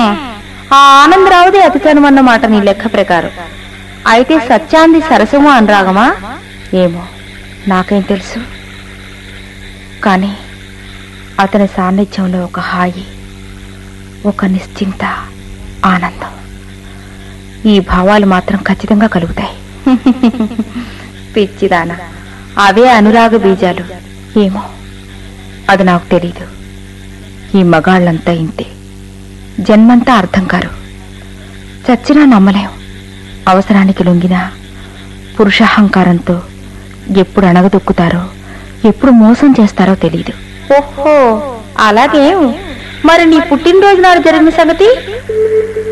ఆ ఆనందరావుది అతిచనుమన్నమాట నీ లెక్క ప్రకారం అయితే సత్యాంది సరసము అనురాగమా ఏమో నాకేం తెలుసు కానీ అతని సాన్నిధ్యంలో ఒక హాయి ఒక నిశ్చింత ఆనందం ఈ భావాలు మాత్రం ఖచ్చితంగా కలుగుతాయి పిచ్చిదాన అవే అనురాగ బీజాలు ఏమో అది నాకు తెలీదు ఈ మగాళ్ళంతా ఇంతే జన్మంతా అర్థం కారు చచ్చినా నమ్మలేం అవసరానికి లొంగినా పురుషాహంకారంతో ఎప్పుడు అణగదొక్కుతారో ఎప్పుడు మోసం చేస్తారో తెలీదు ఓహో అలాగే మరి నీ పుట్టినరోజు నాడు జరిగిన సంగతి